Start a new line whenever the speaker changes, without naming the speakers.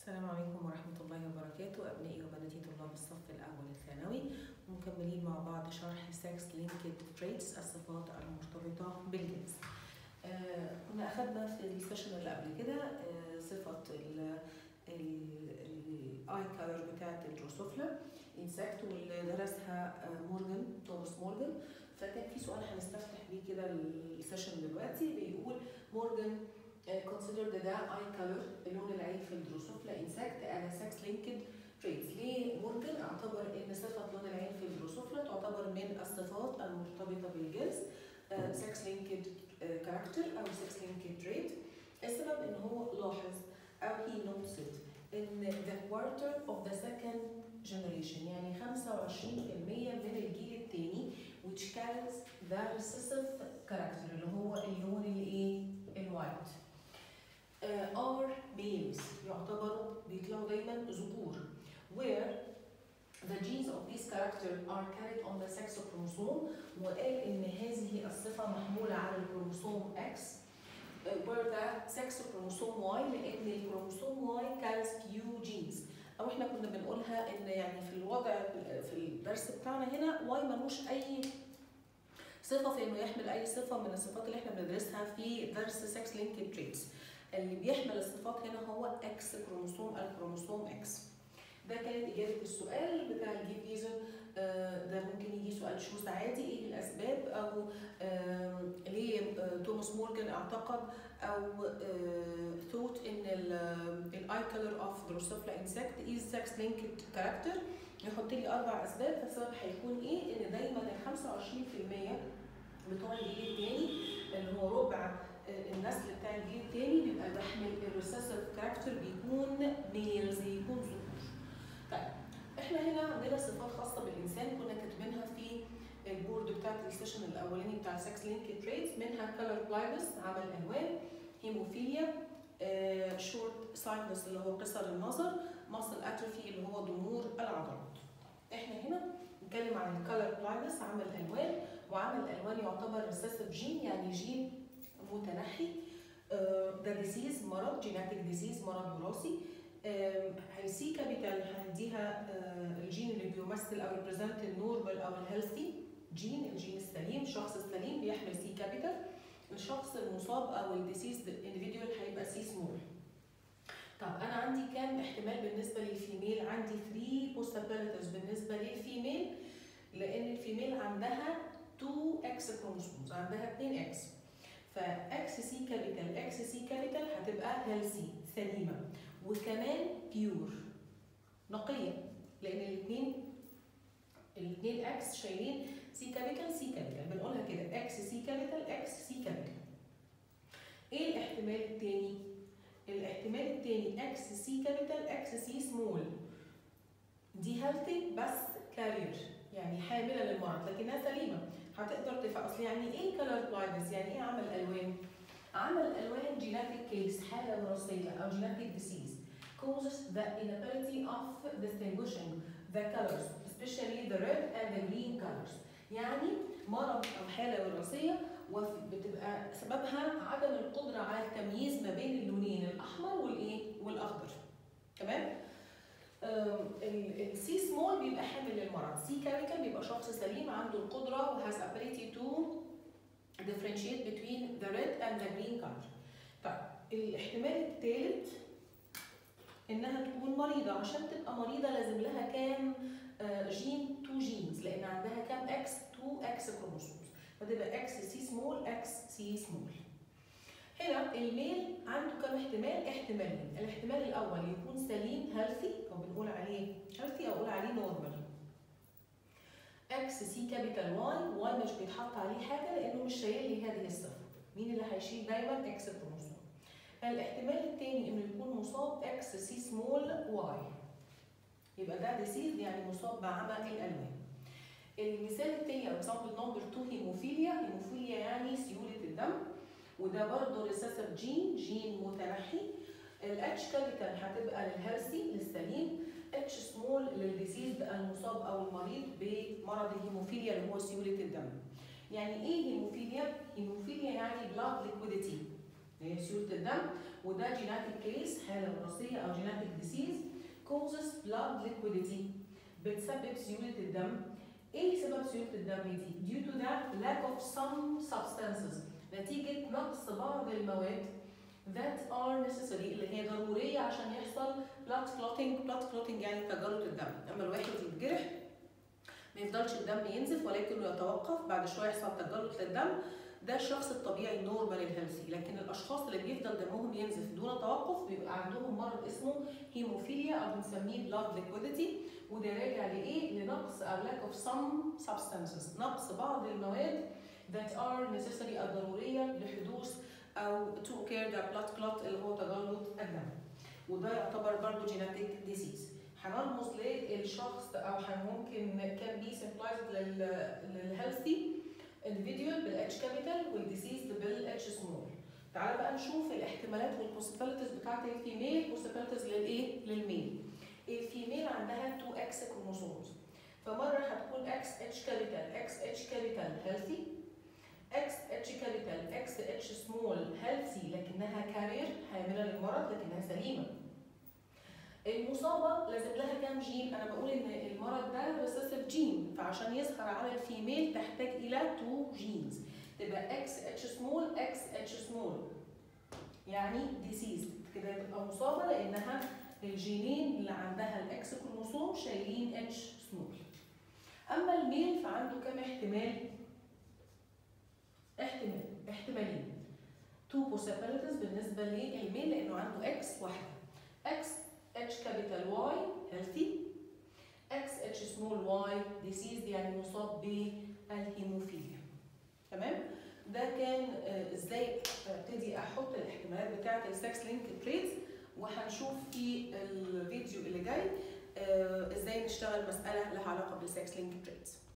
السلام عليكم ورحمة الله وبركاته أبنائي وبناتي طلاب الصف الأول الثانوي ومكملين مع بعض شرح sex linked traits الصفات المرتبطة بالجنس آه كنا أخذنا في السيشن اللي قبل كده آه صفة الاي كالر بتاعت الدروسوفلا انسكت واللي درسها آه مورجان توماس مورجان فكان في سؤال هنستفتح بيه كده السيشن دلوقتي بيقول مورجان consider the eye color اللون العين في الدروسوفلا insect as sex linked traits ليه مورجان اعتبر ان صفه لون العين في الدروسوفلا تعتبر من الصفات المرتبطه بالجنس uh, sex linked uh, character او sex linked trait السبب ان هو لاحظ او he noticed ان the quarter of the second generation يعني 25% من الجيل الثاني which carries the recessive character اللي هو اللون الايه الوايت uh, are males يعتبروا بيطلعوا دايما ذكور where the genes of this character are carried on the sex chromosome وقال ان هذه الصفة محمولة على الكروموسوم X uh, where the sex chromosome Y لان الكروموسوم Y carries few genes او احنا كنا بنقولها ان يعني في الوضع في الدرس بتاعنا هنا Y ملوش اي صفة في انه يحمل اي صفة من الصفات اللي احنا بندرسها في درس sex linked traits اللي بيحمل الصفات هنا هو اكس كروموسوم الكروموسوم اكس ده كانت اجابه السؤال بتاع الجيب ريزون ده ممكن يجي سؤال شوز عادي ايه الاسباب او ليه توماس مورجان اعتقد او ثوت ان الاي كلر اوف دروسوفلا انسكت از سكس لينكد كاركتر يحط لي اربع اسباب فالسبب هيكون ايه ان دايما ال 25% بتوع الجيل الثاني اللي هو ربع النسل بتاع الجيل الثاني بيبقى بيحمل الريسيسيف كاركتر بيكون ميلز يكون ذكور. طيب احنا هنا عندنا صفات خاصه بالانسان كنا كاتبينها في البورد بتاعت السيشن الاولاني بتاع سكس لينك تريتس منها كلر بلايندنس عمل الوان هيموفيليا آه، شورت ساينس اللي هو قصر النظر ماسل اتروفي اللي هو ضمور العضلات. احنا هنا نتكلم عن الكلر بلايندنس عمل الوان وعمل الالوان يعتبر ريسيسيف جين يعني جين متنحي ده ديسيز مرض جيناتيك ديسيز مرض وراثي هيسي كابيتال هنديها الجين اللي بيمثل او ريبريزنت النورمال او الهيلثي جين الجين السليم الشخص السليم بيحمل سي كابيتال الشخص المصاب او الديسيز انديفيدوال هيبقى سي سمول طب انا عندي كام احتمال بالنسبه للفيميل عندي 3 possibilities بالنسبه للفيميل لان الفيميل عندها 2 اكس كروموسومز عندها 2 اكس فاكس سي كابيتال اكس سي كابيتال هتبقى هيلثي سليمه وكمان بيور نقيه لان الاثنين الاثنين اكس شايلين سي كابيتال سي كابيتال بنقولها كده اكس سي كابيتال اكس سي كابيتال ايه الاحتمال الثاني الاحتمال الثاني اكس سي كابيتال اكس سي سمول دي هيلثي بس كارير يعني حامله للمرض لكنها سليمه هتقدر تفهم اصل يعني ايه كلر بلايندنس يعني ايه عمل الوان عمل الالوان جيناتيك كيس حاله وراثيه او جيناتيك ديسيز causes the inability of distinguishing the colors especially the red and the green colors يعني مرض او حاله وراثيه وبتبقى سببها عدم القدره على التمييز ما بين اللونين الاحمر والايه والاخضر تمام السي سمول بيبقى حامل للمرض سي كاريكال بيبقى شخص سليم عنده القدره وهاز ability to differentiate between the red and the green color طيب الاحتمال الثالث انها تكون مريضه عشان تبقى مريضه لازم لها كام جين 2 جينز لان عندها كام اكس 2 اكس كروموسومز فتبقى اكس سي سمول اكس سي سمول هنا الميل عنده كم احتمال؟ احتمالين، الاحتمال الأول يكون سليم هيلثي أو بنقول عليه هيلثي أو أقول عليه نورمال. اكس سي كابيتال واي، واي مش بيتحط عليه حاجة لأنه مش شايل لي هذه الصفة. مين اللي هيشيل دايما؟ اكس كروموسوم. الاحتمال الثاني إنه يكون مصاب اكس سي سمول واي. يبقى ده ديسيز يعني مصاب بعمى الألوان. المثال الثاني أو اكزامبل نمبر 2 هيموفيليا، هيموفيليا يعني سيولة الدم. وده برضه ريسيسيف جين جين متنحي الاتش كابيتال هتبقى للهيلثي للسليم اتش سمول للديسيز المصاب او المريض بمرض الهيموفيليا اللي هو سيوله الدم يعني ايه هيموفيليا هيموفيليا يعني بلاد ليكويديتي هي سيوله الدم وده جيناتيك كيس حاله وراثيه او جيناتيك ديسيز causes blood liquidity بتسبب سيوله الدم ايه سبب سيوله الدم دي؟ due to the lack of some substances نتيجه نقص بعض المواد that are necessary اللي هي ضروريه عشان يحصل blood clotting blood clotting يعني تجلط الدم اما الواحد يتجرح ما يفضلش الدم ينزف ولكنه يتوقف بعد شويه يحصل تجلط للدم ده الشخص الطبيعي النورمال الهيلثي لكن الاشخاص اللي بيفضل دمهم ينزف دون توقف بيبقى عندهم مرض اسمه هيموفيليا او بنسميه blood liquidity وده راجع لايه؟ لنقص او lack of some substances نقص بعض المواد that are necessary الضروريه لحدوث او to occur the blood clot اللي هو تجلط الدم وده يعتبر برضه genetic disease هنرمز للشخص او ممكن كان بي سمبلايزد للهيلثي individual بالاتش كابيتال والديسيزد بالاتش سمول تعال بقى نشوف الاحتمالات والبوسيبيليتيز بتاعت الفيميل بوسيبيليتيز للايه للميل الفيميل عندها 2 اكس كروموسومز فمره هتكون اكس اتش كابيتال اكس اتش كابيتال هيلثي اكس اتش كابيتال اكس اتش سمول هيلثي لكنها كارير حامله للمرض لكنها سليمه المصابه لازم لها كام جين انا بقول ان المرض ده ريسيسيف جين فعشان يظهر على الفيميل تحتاج الى 2 جينز تبقى اكس اتش سمول اكس اتش سمول يعني ديسيز كده تبقى مصابه لانها الجينين اللي عندها الاكس كروموسوم شايلين اتش سمول اما الميل فعنده كام احتمال احتمال احتمالين تو possibilities بالنسبه للميل لانه عنده اكس واحده اكس اتش كابيتال واي هيلثي اكس اتش سمول واي ديسيز يعني مصاب بالهيموفيليا تمام ده كان ازاي ابتدي احط الاحتمالات بتاعه السكس لينك تريتس وهنشوف في الفيديو اللي جاي ازاي نشتغل مساله لها علاقه بالسكس لينك تريتس